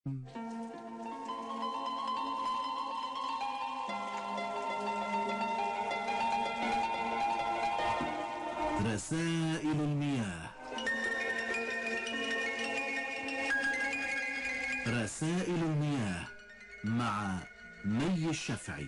رسائل المياه رسائل المياه مع مي الشافعي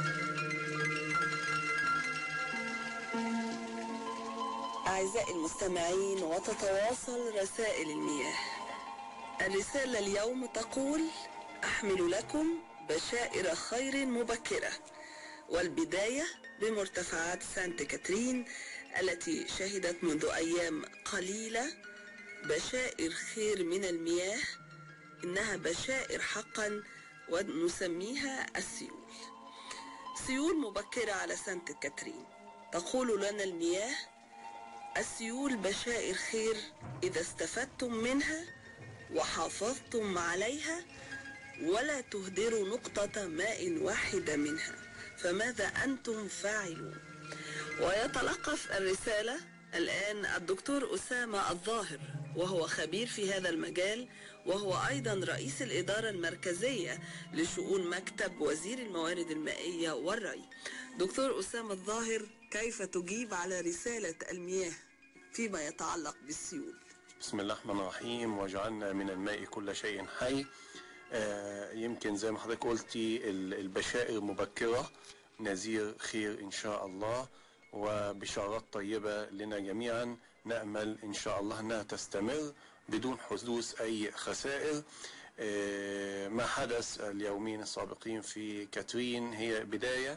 أعزائي المستمعين وتتواصل رسائل المياه الرسالة اليوم تقول أحمل لكم بشائر خير مبكرة والبداية بمرتفعات سانت كاترين التي شهدت منذ أيام قليلة بشائر خير من المياه إنها بشائر حقا ونسميها السيول سيول مبكرة على سانت كاترين تقول لنا المياه السيول بشائر خير إذا استفدتم منها وحافظتم عليها ولا تهدروا نقطة ماء واحدة منها فماذا أنتم فاعلون ويتلقف الرسالة الآن الدكتور أسامة الظاهر وهو خبير في هذا المجال وهو أيضا رئيس الإدارة المركزية لشؤون مكتب وزير الموارد المائية والري دكتور أسامة الظاهر كيف تجيب على رسالة المياه فيما يتعلق بالسيول بسم الله الرحمن الرحيم وجعلنا من الماء كل شيء حي آه يمكن زي ما حضرتك قلتي ال- البشائر مبكرة نذير خير إن شاء الله وبشارات طيبة لنا جميعا نأمل إن شاء الله أنها تستمر بدون حدوث أي خسائر آه ما حدث اليومين السابقين في كاترين هي بداية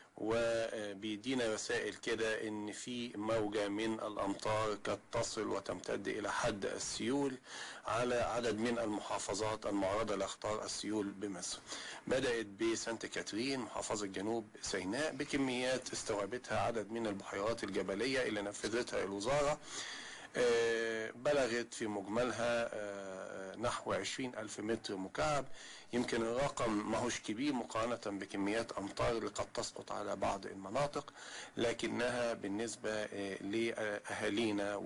وبيدينا رسائل كده ان في موجة من الامطار قد تصل وتمتد الى حد السيول على عدد من المحافظات المعرضة لاخطار السيول بمصر بدأت بسانت كاترين محافظة جنوب سيناء بكميات استوعبتها عدد من البحيرات الجبلية اللي نفذتها الوزارة آه، بلغت في مجملها آه، نحو 20 ألف متر مكعب يمكن الرقم ماهوش كبير مقارنة بكميات أمطار اللي قد تسقط على بعض المناطق لكنها بالنسبة آه، لأهالينا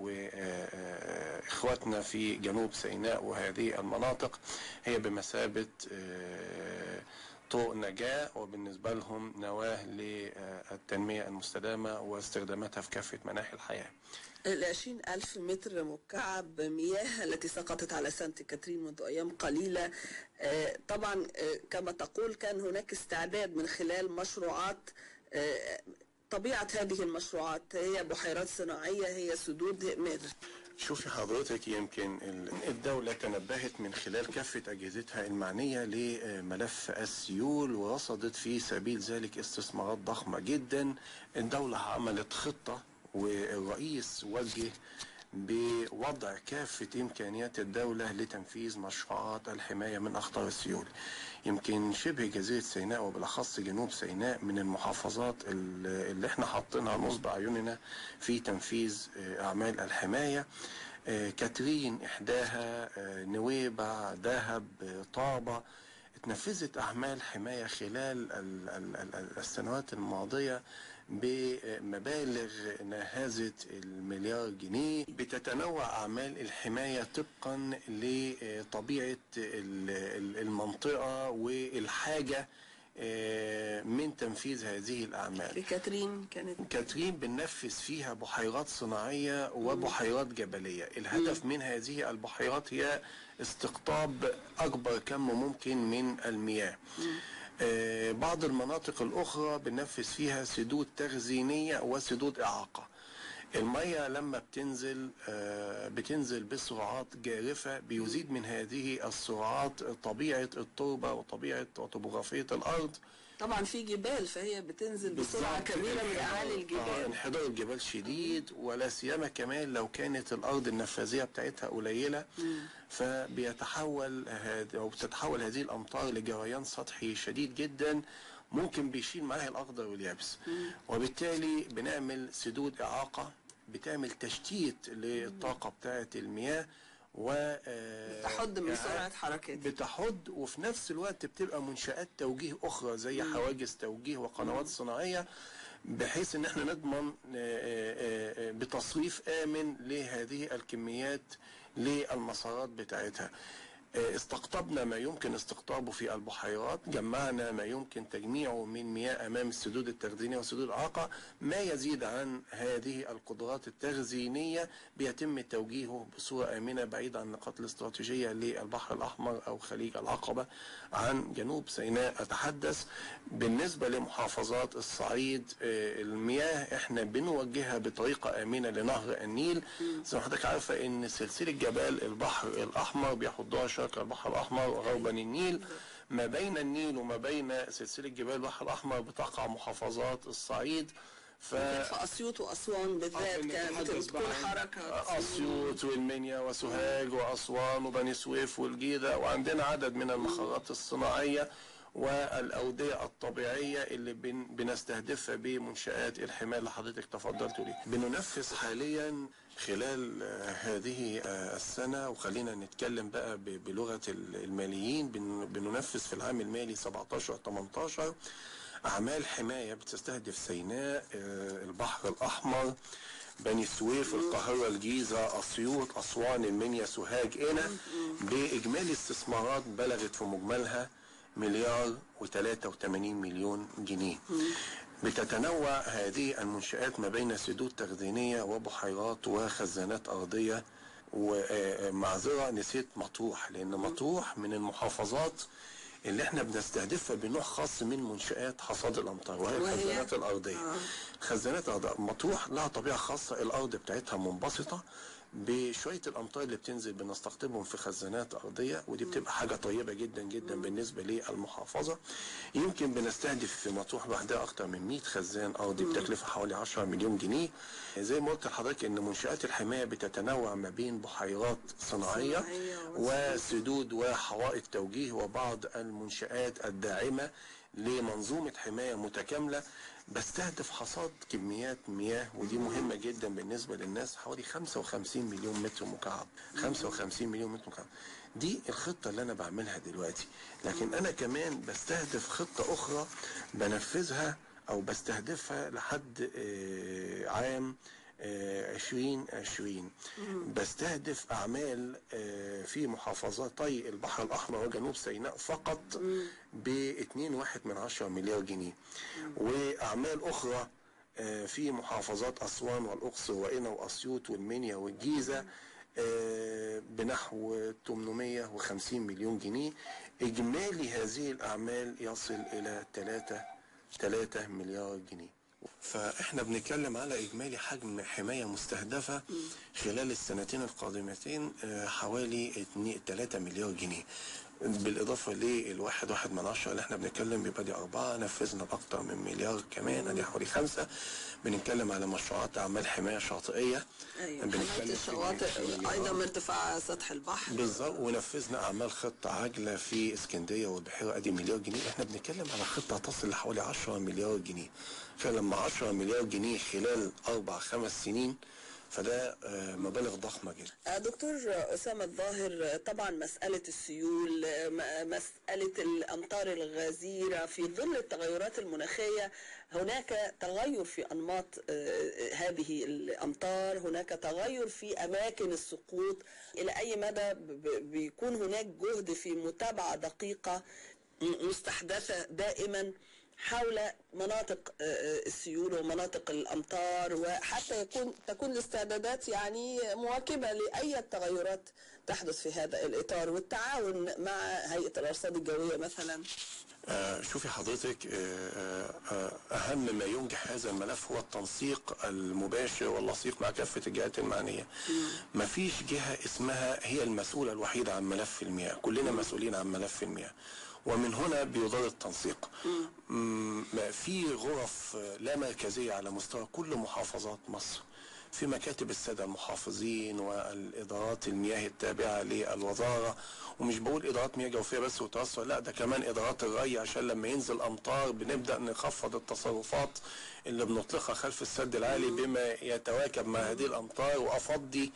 وإخواتنا في جنوب سيناء وهذه المناطق هي بمثابة آه، طوق نجاة وبالنسبة لهم نواة للتنمية المستدامة واستخداماتها في كافة مناحي الحياة العشرين ألف متر مكعب مياه التي سقطت على سانت كاترين منذ أيام قليلة آه، طبعا آه، كما تقول كان هناك استعداد من خلال مشروعات آه، طبيعة هذه المشروعات هي بحيرات صناعية هي سدود مر شوفي حضرتك يمكن ال- الدولة تنبهت من خلال كافة أجهزتها المعنية لملف السيول ورصدت في سبيل ذلك استثمارات ضخمة جدا الدولة عملت خطة والرئيس وجه بوضع كافة إمكانيات الدولة لتنفيذ مشروعات الحماية من أخطار السيول يمكن شبه جزيرة سيناء وبالأخص جنوب سيناء من المحافظات ال- اللي احنا حاطينها نصب عيوننا في تنفيذ آه، أعمال الحماية آه، كاترين إحداها آه، نويبع دهب آه، طابة اتنفذت أعمال حماية خلال ال- ال- ال- السنوات الماضية بمبالغ ناهزت المليار جنيه بتتنوع أعمال الحماية طبقا لطبيعة ال- ال- المنطقة والحاجة آه، من تنفيذ هذه الأعمال في كاترين كانت كاترين بننفذ فيها بحيرات صناعية وبحيرات جبلية الهدف من هذه البحيرات هي استقطاب أكبر كم ممكن من المياه آه، بعض المناطق الأخرى بننفذ فيها سدود تخزينية وسدود إعاقة المية لما بتنزل آه، بتنزل بسرعات جارفة بيزيد من هذه السرعات طبيعة التربة وطبيعة وطبوغرافية الأرض طبعا في جبال فهي بتنزل بسرعة بالظبط. كبيرة من أعالي آه، الجبال انحدار الجبال شديد ولا سيما كمان لو كانت الارض النفاذيه بتاعتها قليله فبيتحول هذا او بتتحول هذه الامطار لجريان سطحي شديد جدا ممكن بيشيل معاها الاخضر واليابس وبالتالي بنعمل سدود اعاقه بتعمل تشتيت للطاقه بتاعه المياه و آه، تحد من يعني سرعة حركتها بتحد وفي نفس الوقت بتبقى منشآت توجيه أخرى زي حواجز توجيه وقنوات صناعية بحيث ان احنا نضمن آه، آه، آه، بتصريف آمن لهذه الكميات للمسارات بتاعتها آه، استقطبنا ما يمكن استقطابه في البحيرات جمعنا ما يمكن تجميعه من مياه أمام السدود التخزينية وسدود الإعاقة ما يزيد عن هذه القدرات التخزينية بيتم توجيهه بصورة آمنة بعيد عن النقاط الاستراتيجية للبحر الأحمر أو خليج العقبة عن جنوب سيناء أتحدث بالنسبة لمحافظات الصعيد آه، المياه احنا بنوجهها بطريقة آمنة لنهر النيل زي ما حضرتك عارفة ان سلسلة جبال البحر الأحمر بيحضها شرق البحر الأحمر وغربا النيل ما بين النيل وما بين سلسلة جبال البحر الأحمر بتقع محافظات الصعيد ف في اسيوط واسوان بالذات كانت بتكون حركه أسيوط والمنيا وسوهاج وأسوان وبني سويف والجيزة وعندنا عدد من المخارات الصناعية والأودية الطبيعية اللي بن بنستهدفها بمنشآت الحماية اللي حضرتك تفضلت ليه بننفذ حاليا خلال آه، هذه آه، السنة وخلينا نتكلم بقى ب- بلغة ال- الماليين بن- بننفذ في العام المالي 17 18 أعمال حماية بتستهدف سيناء آه، البحر الأحمر بني سويف القاهرة الجيزة أسيوط أسوان المنيا سوهاج قنا بإجمالي استثمارات بلغت في مجملها مليار و83 مليون جنيه بتتنوع هذه المنشآت ما بين سدود تخزينية وبحيرات وخزانات أرضية ومعذرة نسيت مطروح لأن مطروح من المحافظات اللي احنا بنستهدفها بنوع خاص من منشآت حصاد الأمطار وهي وهي؟ الخزانات الأرضية آه. خزانات الأرضية مطروح لها طبيعة خاصة الأرض بتاعتها منبسطة بشوية الأمطار اللي بتنزل بنستقطبهم في خزانات أرضية ودي بتبقى حاجة طيبة جدا جدا بالنسبة للمحافظة يمكن بنستهدف في مطروح لوحدها أكتر من 100 خزان أرضي بتكلفة حوالي 10 مليون جنيه زي ما قلت لحضرتك إن منشآت الحماية بتتنوع ما بين بحيرات صناعية صناعية وسدود وحوائط توجيه وبعض المنشآت الداعمة لمنظومة حماية متكاملة بستهدف حصاد كميات مياه ودي مهمة جدا بالنسبة للناس حوالي 55 مليون متر مكعب 55 مليون متر مكعب دي الخطة اللي أنا بعملها دلوقتي لكن أنا كمان بستهدف خطة أخرى بنفذها أو بستهدفها لحد آه، عام عشرين عشرين بستهدف أعمال آه، في محافظتي البحر الأحمر وجنوب سيناء فقط باتنين واحد من عشرة مليار جنيه وأعمال أخرى آه، في محافظات أسوان والأقصر وقنا وأسيوط والمنيا والجيزة آه، بنحو 850 مليون جنيه إجمالي هذه الأعمال يصل إلى 3 3 مليار جنيه فاحنا بنتكلم على اجمالي حجم حمايه مستهدفه خلال السنتين القادمتين آه، حوالي 3 مليار جنيه بالاضافه للواحد واحد من عشرة اللي احنا بنتكلم بيبقى دي اربعه نفذنا باكتر من مليار كمان ادي حوالي خمسه بنتكلم على مشروعات اعمال حمايه شاطئيه ايوه بنتكلم حمايه في الشواطئ مليار. ايضا ارتفاع سطح البحر بالظبط ونفذنا اعمال خطه عاجله في اسكندريه والبحيره ادي مليار جنيه احنا بنتكلم على خطه تصل لحوالي 10 مليار جنيه فلما 10 مليار جنيه خلال اربع خمس سنين فده آه، مبالغ ضخمه جدا آه، دكتور أسامة الظاهر آه، طبعا مسألة السيول آه، م- مسألة الأمطار الغزيرة في ظل التغيرات المناخية هناك تغير في أنماط آه، هذه الأمطار هناك تغير في أماكن السقوط إلى أي مدى ب- ب- بيكون هناك جهد في متابعة دقيقة م- مستحدثة دائما حول مناطق آه، آه، السيول ومناطق الامطار وحتى يكون تكون الاستعدادات يعني مواكبه لاي تغيرات تحدث في هذا الاطار والتعاون مع هيئه الارصاد الجويه مثلا آه، شوفي حضرتك آه، آه، أهم ما ينجح هذا الملف هو التنسيق المباشر واللصيق مع كافة الجهات المعنية مفيش جهة اسمها هي المسؤولة الوحيدة عن ملف المياه كلنا مسؤولين عن ملف المياه ومن هنا بيدار التنسيق مم، ما في غرف آه، لا مركزية على مستوى كل محافظات مصر في مكاتب السادة المحافظين والإدارات المياه التابعة للوزارة ومش بقول إدارات مياه جوفية بس وتوسع لا ده كمان إدارات الري عشان لما ينزل أمطار بنبدأ نخفض التصرفات اللي بنطلقها خلف السد العالي بما يتواكب مع هذه الأمطار وأفضي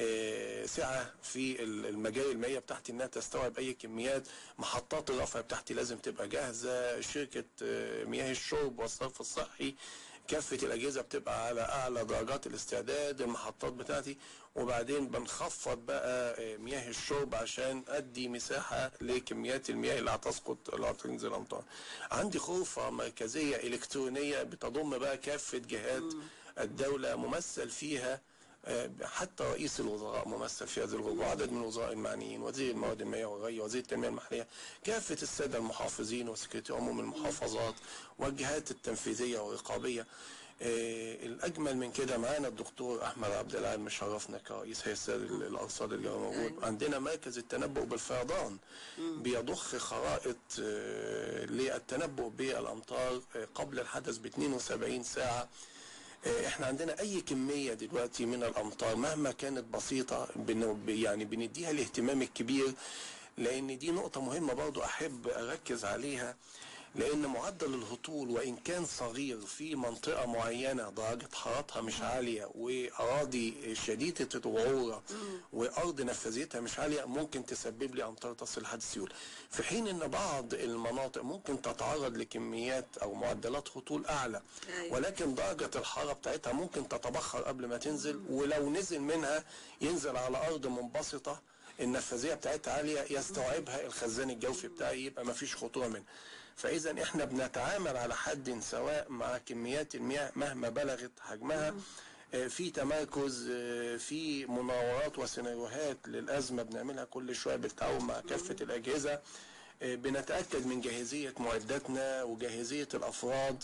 آه، سعة في المجاري المائية بتاعتي إنها تستوعب أي كميات محطات الرفع بتاعتي لازم تبقى جاهزة شركة آه، مياه الشرب والصرف الصحي كافة الأجهزة بتبقى على أعلى درجات الاستعداد المحطات بتاعتي وبعدين بنخفض بقى آه، مياه الشرب عشان أدي مساحة لكميات المياه اللي هتسقط اللي هتنزل أمطار عندي غرفة مركزية إلكترونية بتضم بقى كافة جهات الدولة ممثل فيها آه، حتى رئيس الوزراء ممثل في هذه الغرفة وعدد من الوزراء المعنيين وزير المواد المائية والري وزير التنمية المحلية كافة السادة المحافظين وسكرتير عموم المحافظات والجهات التنفيذية والرقابية آه، الأجمل من كده معانا الدكتور أحمد عبد العال مشرفنا كرئيس هيئة السد- الأرصاد الجوية موجود عندنا مركز التنبؤ بالفيضان بيضخ خرائط آه، للتنبؤ بالأمطار آه، قبل الحدث ب 72 ساعة آه، احنا عندنا اي كميه دلوقتي من الامطار مهما كانت بسيطه بن يعني بنديها الاهتمام الكبير لان دي نقطه مهمه برضو احب اركز عليها لان معدل الهطول وان كان صغير في منطقه معينه درجه حرارتها مش عاليه واراضي شديده الوعوره وارض نفاذيتها مش عاليه ممكن تسبب لي امطار تصل لحد السيول في حين ان بعض المناطق ممكن تتعرض لكميات او معدلات هطول اعلى أيوة. ولكن درجة الحرارة بتاعتها ممكن تتبخر قبل ما تنزل ولو نزل منها ينزل على أرض منبسطة النفاذية بتاعتها عالية يستوعبها الخزان الجوفي بتاعي يبقى ما فيش خطورة منها فإذا إحنا بنتعامل على حد سواء مع كميات المياه مهما بلغت حجمها آه، في تمركز آه، في مناورات وسيناريوهات للأزمة بنعملها كل شوية بالتعاون مع كافة الأجهزة آه، بنتأكد من جاهزية معداتنا وجاهزية الأفراد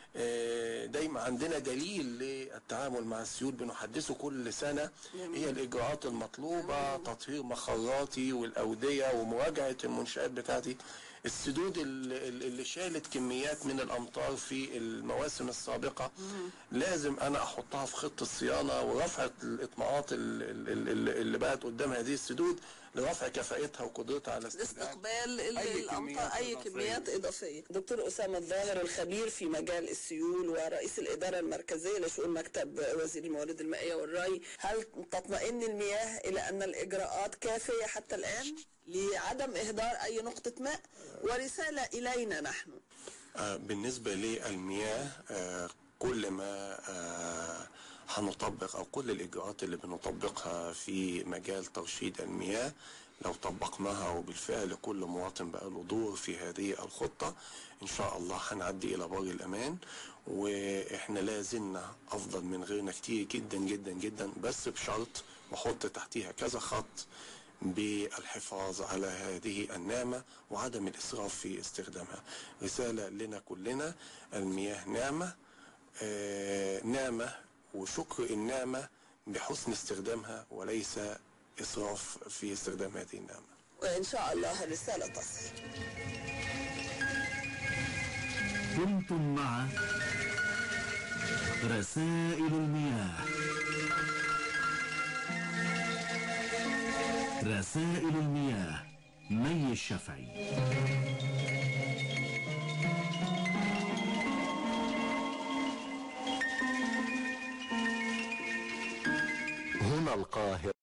آه، دايما عندنا دليل للتعامل مع السيول بنحدثه كل سنة هي الإجراءات المطلوبة تطهير مخراتي والأودية ومراجعة المنشآت بتاعتي السدود ال- ال- اللي شالت كميات من الأمطار في المواسم السابقة لازم أنا أحطها في خطة الصيانة ورفع الإطماعات ال- ال- ال- اللي بقت قدام هذه السدود لرفع كفاءتها وقدرتها على استقبال لاستقبال ال- أي الامطار كميات اي إضافية. كميات اضافيه دكتور اسامه الظاهر الخبير في مجال السيول ورئيس الاداره المركزيه لشؤون مكتب وزير الموارد المائيه والري هل تطمئن المياه الى ان الاجراءات كافيه حتى الان لعدم اهدار اي نقطه ماء ورساله الينا نحن آه، بالنسبة للمياه آه، كل ما آه، هنطبق أو كل الإجراءات اللي بنطبقها في مجال ترشيد المياه لو طبقناها وبالفعل كل مواطن بقى له دور في هذه الخطة إن شاء الله هنعدي إلى بر الأمان وإحنا لا زلنا أفضل من غيرنا كتير جدا جدا جدا بس بشرط وحط تحتيها كذا خط بالحفاظ على هذه النعمة وعدم الإسراف في استخدامها رسالة لنا كلنا المياه نعمة آه، نعمة وشكر النعمة بحسن استخدامها وليس إسراف في استخدام هذه النعمة وان شاء الله الرساله تصل كنتم مع رسائل المياه رسائل المياه مي الشافعي هنا القاهرة